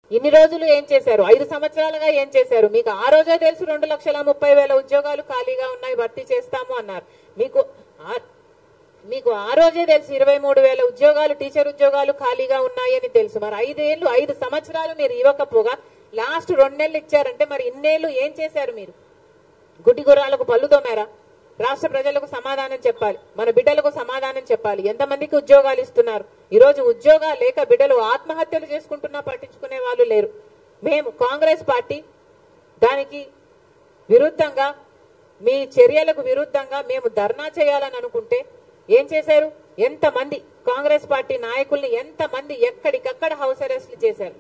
ఇన్ని రోజులు ఏం చేశారు ఐదు సంవత్సరాలుగా ఏం చేశారు మీకు ఆ రోజే తెలుసు రెండు లక్షల ముప్పై వేల ఉద్యోగాలు ఖాళీగా ఉన్నాయి భర్తీ చేస్తాము అన్నారు మీకు ఆ- మీకు ఆ రోజే తెలుసు ఇరవై మూడు వేల ఉద్యోగాలు టీచర్ ఉద్యోగాలు ఖాళీగా ఉన్నాయని తెలుసు మరి ఐదేళ్లు ఐదు సంవత్సరాలు మీరు ఇవ్వకపోగా లాస్ట్ రెండు నెలలు ఇచ్చారంటే మరి ఇన్నేళ్లు ఏం చేశారు మీరు గుడ్డి గుర్రాలకు పళ్ళు తోమారా రాష్ట్ర ప్రజలకు సమాధానం చెప్పాలి మన బిడ్డలకు సమాధానం చెప్పాలి ఎంతమందికి ఉద్యోగాలు ఇస్తున్నారు ఈ రోజు ఉద్యోగాలు లేక బిడ్డలు ఆత్మహత్యలు చేసుకుంటున్నా పట్టించుకునే వాళ్ళు లేరు మేము కాంగ్రెస్ పార్టీ దానికి విరుద్ధంగా మీ చర్యలకు విరుద్ధంగా మేము ధర్నా చేయాలని అనుకుంటే ఏం చేశారు ఎంతమంది కాంగ్రెస్ పార్టీ నాయకుల్ని ఎంతమంది ఎక్కడికక్కడ హౌస్ అరెస్ట్లు చేశారు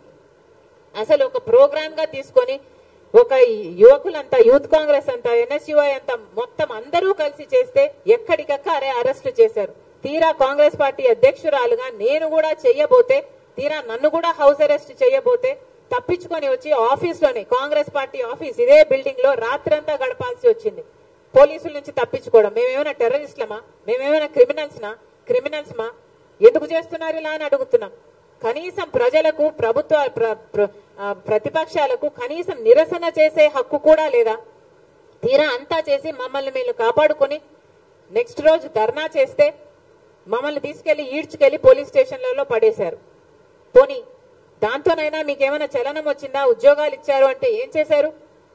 అసలు ఒక ప్రోగ్రామ్ గా తీసుకొని ఒక యువకులంతా యూత్ కాంగ్రెస్ అంతా ఎన్ఎస్యుఐ అంతా మొత్తం అందరూ కలిసి చేస్తే ఎక్కడికక్కడే అరెస్టు చేశారు తీరా కాంగ్రెస్ పార్టీ అధ్యక్షురాలుగా నేను కూడా చెయ్యబోతే తీరా నన్ను కూడా హౌస్ అరెస్ట్ చేయబోతే తప్పించుకొని వచ్చి ఆఫీస్ లోనే కాంగ్రెస్ పార్టీ ఆఫీస్ ఇదే బిల్డింగ్ లో రాత్రంతా గడపాల్సి వచ్చింది పోలీసుల నుంచి తప్పించుకోవడం మేమేమైనా టెర్రరిస్ట్లమా మేమేమైనా క్రిమినల్స్ నా క్రిమినల్స్ మా ఎందుకు చేస్తున్నారు ఇలా అని అడుగుతున్నాం కనీసం ప్రజలకు ప్రభుత్వ ప్ర- ప్ర- ఆ, ప్రతిపక్షాలకు కనీసం నిరసన చేసే హక్కు కూడా లేదా తీరా అంతా చేసి మమ్మల్ని మేము కాపాడుకొని నెక్స్ట్ రోజు ధర్నా చేస్తే మమ్మల్ని తీసుకెళ్లి ఈడ్చుకెళ్లి పోలీస్ స్టేషన్లలో పడేశారు పోనీ దాంతోనైనా మీకేమైనా చలనం వచ్చిందా ఉద్యోగాలు ఇచ్చారు అంటే ఏం చేశారు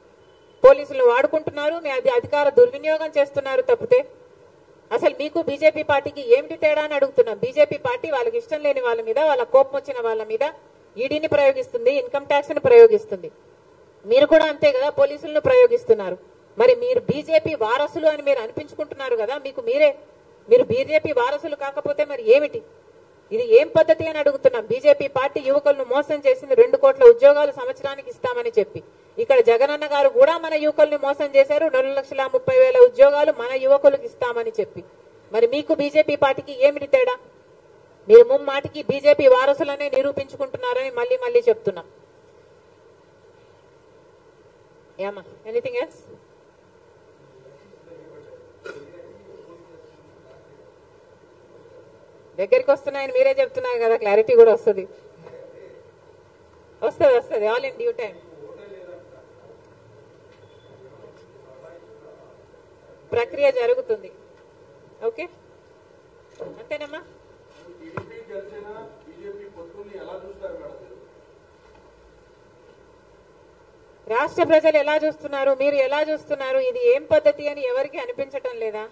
పోలీసులు వాడుకుంటున్నారు మీ అది అధికార దుర్వినియోగం చేస్తున్నారు తప్పితే అసలు మీకు బీజేపీ పార్టీకి ఏమిటి తేడా అని అడుగుతున్నాం బీజేపీ పార్టీ వాళ్ళకి ఇష్టం లేని వాళ్ళ మీద వాళ్ళ కోపం వచ్చిన వాళ్ళ మీద ఈడీని ప్రయోగిస్తుంది ఇన్కమ్ ట్యాక్స్ ని ప్రయోగిస్తుంది మీరు కూడా అంతే కదా పోలీసులను ప్రయోగిస్తున్నారు మరి మీరు బీజేపీ వారసులు అని మీరు అనిపించుకుంటున్నారు కదా మీకు మీరే మీరు బీజేపీ వారసులు కాకపోతే మరి ఏమిటి ఇది ఏం పద్ధతి అని అడుగుతున్నాం బీజేపీ పార్టీ యువకులను మోసం చేసింది రెండు కోట్ల ఉద్యోగాలు సంవత్సరానికి ఇస్తామని చెప్పి ఇక్కడ జగనన్న గారు కూడా మన యువకుల్ని మోసం చేశారు రెండు లక్షల ముప్పై వేల ఉద్యోగాలు మన యువకులకు ఇస్తామని చెప్పి మరి మీకు బీజేపీ పార్టీకి ఏమిటి తేడా మీరు ముమ్మాటికి బీజేపీ వారసులనే నిరూపించుకుంటున్నారని మళ్ళీ మళ్ళీ చెప్తున్నాం ఏమా ఎనీథింగ్ ఎల్స్ దగ్గరికి వస్తున్నాయని మీరే చెప్తున్నారు కదా క్లారిటీ కూడా వస్తుంది వస్తుంది వస్తుంది ఆల్ ఇన్ డ్యూ టైం ప్రక్రియ జరుగుతుంది ఓకే అంతేనమ్మా టీడీపీ జనసేన బీజేపీ పొత్తుల్ని ఎలా చూస్తారు మేడం మీరు? రాష్ట్ర ప్రజలు ఎలా చూస్తున్నారు మీరు ఎలా చూస్తున్నారు ఇది ఏం పద్ధతి అని ఎవరికి అనిపించటం లేదా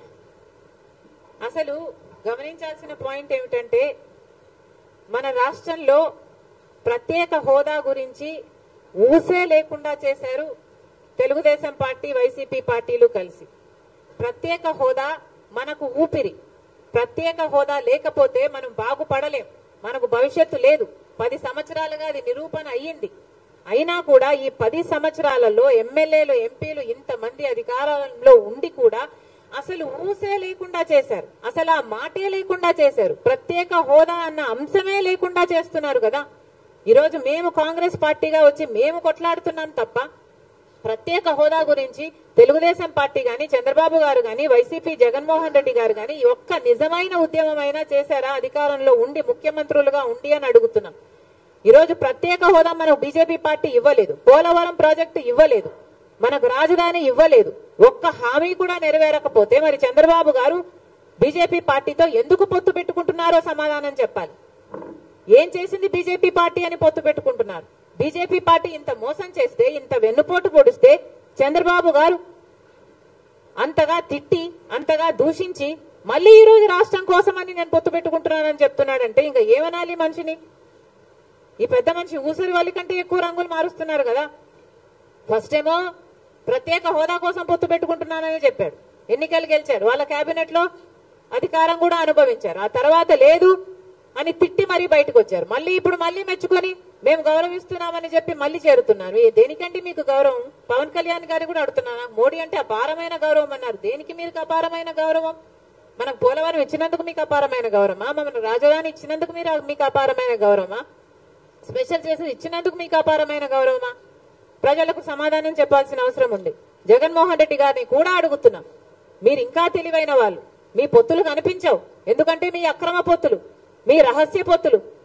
అసలు గమనించాల్సిన పాయింట్ ఏమిటంటే మన రాష్ట్రంలో ప్రత్యేక హోదా గురించి ఊసే లేకుండా చేశారు తెలుగుదేశం పార్టీ వైసీపీ పార్టీలు కలిసి ప్రత్యేక హోదా మనకు ఊపిరి ప్రత్యేక హోదా లేకపోతే మనం బాగుపడలేం మనకు భవిష్యత్తు లేదు పది సంవత్సరాలుగా అది నిరూపణ అయ్యింది అయినా కూడా ఈ పది సంవత్సరాలలో ఎమ్మెల్యేలు ఎంపీలు ఇంతమంది అధికారంలో ఉండి కూడా అసలు ఊసే లేకుండా చేశారు అసలు ఆ మాటే లేకుండా చేశారు ప్రత్యేక హోదా అన్న అంశమే లేకుండా చేస్తున్నారు కదా ఈరోజు మేము కాంగ్రెస్ పార్టీగా వచ్చి మేము కొట్లాడుతున్నాం తప్ప ప్రత్యేక హోదా గురించి తెలుగుదేశం పార్టీ గాని చంద్రబాబు గారు గాని వైసీపీ జగన్మోహన్ రెడ్డి గారు గాని ఈ ఒక్క నిజమైన ఉద్యమమైనా చేశారా అధికారంలో ఉండి ముఖ్యమంత్రులుగా ఉండి అని అడుగుతున్నాం ఈ రోజు ప్రత్యేక హోదా మనకు బీజేపీ పార్టీ ఇవ్వలేదు పోలవరం ప్రాజెక్టు ఇవ్వలేదు మనకు రాజధాని ఇవ్వలేదు ఒక్క హామీ కూడా నెరవేరకపోతే మరి చంద్రబాబు గారు బీజేపీ పార్టీతో ఎందుకు పొత్తు పెట్టుకుంటున్నారో సమాధానం చెప్పాలి ఏం చేసింది బీజేపీ పార్టీ అని పొత్తు పెట్టుకుంటున్నారు బీజేపీ పార్టీ ఇంత మోసం చేస్తే ఇంత వెన్నుపోటు పొడిస్తే చంద్రబాబు గారు అంతగా తిట్టి అంతగా దూషించి మళ్ళీ ఈ రోజు రాష్ట్రం కోసమని నేను పొత్తు పెట్టుకుంటున్నానని చెప్తున్నాడంటే ఇంకా ఏమనాలి మనిషిని ఈ పెద్ద మనిషి ఊసరి వాళ్ళ కంటే ఎక్కువ రంగులు మారుస్తున్నారు కదా ఫస్ట్ ఏమో ప్రత్యేక హోదా కోసం పొత్తు పెట్టుకుంటున్నానని చెప్పాడు ఎన్నికలు గెలిచాడు వాళ్ళ కేబినెట్ లో అధికారం కూడా అనుభవించారు ఆ తర్వాత లేదు అని తిట్టి మరీ బయటకు వచ్చారు మళ్ళీ ఇప్పుడు మళ్ళీ మెచ్చుకొని మేము గౌరవిస్తున్నామని చెప్పి మళ్ళీ చేరుతున్నారు ఏ దేనికండి మీకు గౌరవం పవన్ కళ్యాణ్ గారు కూడా అడుగుతున్నానా మోడీ అంటే అపారమైన గౌరవం అన్నారు దేనికి మీకు అపారమైన గౌరవం మనకు పోలవరం ఇచ్చినందుకు మీకు అపారమైన గౌరవమా మన రాజధాని ఇచ్చినందుకు మీరు మీకు అపారమైన గౌరవమా స్పెషల్ చేసి ఇచ్చినందుకు మీకు అపారమైన గౌరవమా ప్రజలకు సమాధానం చెప్పాల్సిన అవసరం ఉంది జగన్మోహన్ రెడ్డి గారిని కూడా అడుగుతున్నాం మీరు ఇంకా తెలివైన వాళ్ళు మీ పొత్తులు కనిపించవు ఎందుకంటే మీ అక్రమ పొత్తులు మీ రహస్య పొత్తులు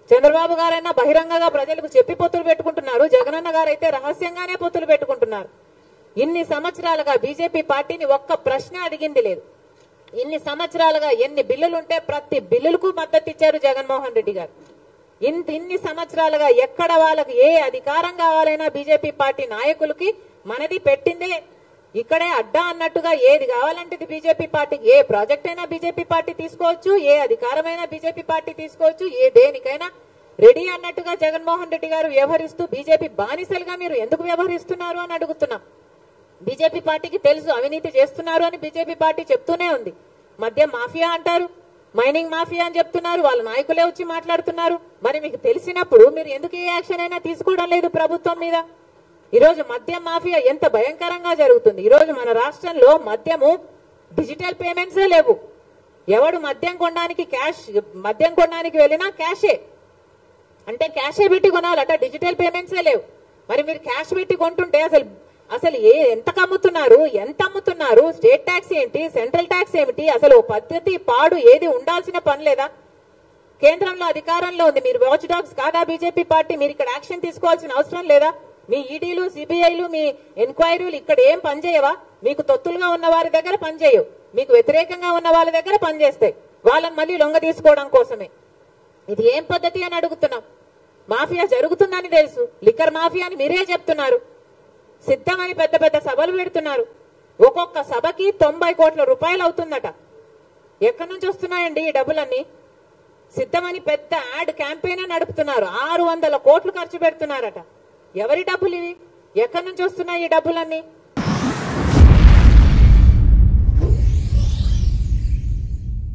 చంద్రబాబు గారైనా బహిరంగంగా ప్రజలకు చెప్పి పొత్తులు పెట్టుకుంటున్నారు జగనన్న గారైతే రహస్యంగానే పొత్తులు పెట్టుకుంటున్నారు ఇన్ని సంవత్సరాలుగా బీజేపీ పార్టీని ఒక్క ప్రశ్న అడిగింది లేదు ఇన్ని సంవత్సరాలుగా ఎన్ని బిల్లులుంటే ప్రతి బిల్లులకు మద్దతు ఇచ్చారు జగన్మోహన్ రెడ్డి గారు ఇంత ఇన్ని సంవత్సరాలుగా ఎక్కడ వాళ్ళకి ఏ అధికారం కావాలైనా బీజేపీ పార్టీ నాయకులకి మనది పెట్టిందే ఇక్కడే అడ్డా అన్నట్టుగా ఏది కావాలంటే ఇది బీజేపీ పార్టీకి ఏ ప్రాజెక్ట్ అయినా బీజేపీ పార్టీ తీసుకోవచ్చు ఏ అధికారమైనా బీజేపీ పార్టీ తీసుకోవచ్చు ఏ దేనికైనా రెడీ అన్నట్టుగా జగన్మోహన్ రెడ్డి గారు వ్యవహరిస్తూ బీజేపీ బానిసలుగా మీరు ఎందుకు వ్యవహరిస్తున్నారు అని అడుగుతున్నాం బీజేపీ పార్టీకి తెలుసు అవినీతి చేస్తున్నారు అని బీజేపీ పార్టీ చెప్తూనే ఉంది మద్యం మాఫియా అంటారు మైనింగ్ మాఫియా అని చెప్తున్నారు వాళ్ళ నాయకులే వచ్చి మాట్లాడుతున్నారు మరి మీకు తెలిసినప్పుడు మీరు ఎందుకు ఏ యాక్షన్ అయినా తీసుకోవడం లేదు ప్రభుత్వం మీద ఈ రోజు మద్యం మాఫియా ఎంత భయంకరంగా జరుగుతుంది ఈ రోజు మన రాష్ట్రంలో మద్యము డిజిటల్ పేమెంట్సే లేవు ఎవడు మద్యం కొనడానికి క్యాష్ మద్యం కొనడానికి వెళ్ళినా క్యాషే అంటే క్యాషే పెట్టి కొనాలట డిజిటల్ పేమెంట్సే లేవు మరి మీరు క్యాష్ పెట్టి కొంటుంటే అసలు అసలు ఏ ఎంత అమ్ముతున్నారు ఎంత అమ్ముతున్నారు స్టేట్ ట్యాక్స్ ఏంటి సెంట్రల్ ట్యాక్స్ ఏమిటి అసలు ఓ పద్ధతి పాడు ఏది ఉండాల్సిన పని లేదా కేంద్రంలో అధికారంలో ఉంది మీరు వాచ్ డాగ్స్ కాదా బీజేపీ పార్టీ మీరు ఇక్కడ యాక్షన్ తీసుకోవాల్సిన అవసరం లేదా మీ ఈడీలు సిబిఐలు మీ ఎంక్వైరీలు ఇక్కడ ఏం పనిచేయవా మీకు తొత్తులుగా ఉన్న వారి దగ్గర పనిచేయవు మీకు వ్యతిరేకంగా ఉన్న వాళ్ళ దగ్గర పనిచేస్తాయి వాళ్ళని మళ్ళీ లొంగ తీసుకోవడం కోసమే ఇది ఏం పద్ధతి అని అడుగుతున్నాం మాఫియా జరుగుతుందని తెలుసు లిక్కర్ మాఫియా అని మీరే చెప్తున్నారు సిద్ధమని పెద్ద పెద్ద సభలు పెడుతున్నారు ఒక్కొక్క సభకి తొంభై కోట్ల రూపాయలు అవుతుందట ఎక్కడి నుంచి వస్తున్నాయండి ఈ డబ్బులన్నీ సిద్ధమని పెద్ద యాడ్ క్యాంపెయిన్ నడుపుతున్నారు ఆరు వందల కోట్లు ఖర్చు పెడుతున్నారట ఎవరి డబ్బులు ఇవి ఎక్కడి నుంచి వస్తున్నాయి ఈ డబ్బులన్నీ